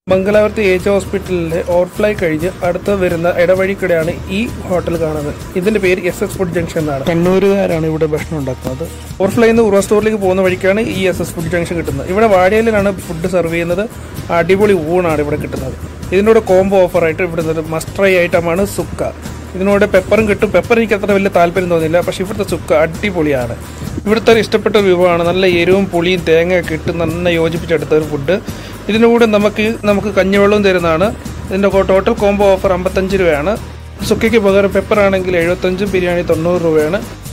മംഗലാപുരത്ത് ഏജ് ഹോസ്പിറ്റലിലെ ഓവർഫ്ലൈ കഴിഞ്ഞ് അടുത്ത് വരുന്ന ഇടവഴിക്കിടെയാണ് ഈ ഹോട്ടൽ കാണുന്നത് ഇതിന്റെ പേര് എസ് എസ് ഫുഡ് ജംഗ്ഷൻ എന്നാണ് കണ്ണൂരുകാരാണ് ഇവിടെ ഭക്ഷണം ഉണ്ടാക്കുന്നത് ഓവർഫ്ലൈ നിന്ന് ഉറവ സ്റ്റോറിലേക്ക് പോകുന്ന വഴിക്കാണ് ഈ എസ് എസ് ഫുഡ് ജംഗ്ഷൻ കിട്ടുന്നത് ഇവിടെ വാഴയിലാണ് ഫുഡ് സെർവ് ചെയ്യുന്നത് അടിപൊളി ഊണാണ് ഇവിടെ കിട്ടുന്നത് ഇതിനോട് കോംബോ ഓഫറായിട്ട് ഇവിടുന്ന് മസ്റ്റ് ട്രൈ ഐറ്റമാണ് സുക്ക ഇതിനോട് പെപ്പറും കിട്ടും പെപ്പർ എനിക്ക് അത്ര വലിയ താല്പര്യം തോന്നില്ല പക്ഷെ ഇവിടുത്തെ ചുക്ക അടിപൊളിയാണ് ഇവിടുത്തെ ഒരു ഇഷ്ടപ്പെട്ട ഒരു വിഭവമാണ് നല്ല എരിവും പുളിയും തേങ്ങയൊക്കെ ഇട്ട് നന്നായി യോജിപ്പിച്ചെടുത്ത ഒരു ഫുഡ് ഇതിൻ്റെ കൂടെ നമുക്ക് നമുക്ക് കഞ്ഞിവെള്ളവും തരുന്നതാണ് ഇതിൻ്റെ ടോട്ടൽ കോംബോ ഓഫർ അമ്പത്തഞ്ച് രൂപയാണ് സുക്കയ്ക്ക് പകരം പെപ്പർ ആണെങ്കിൽ എഴുപത്തഞ്ചും ബിരിയാണി തൊണ്ണൂറ് രൂപയാണ്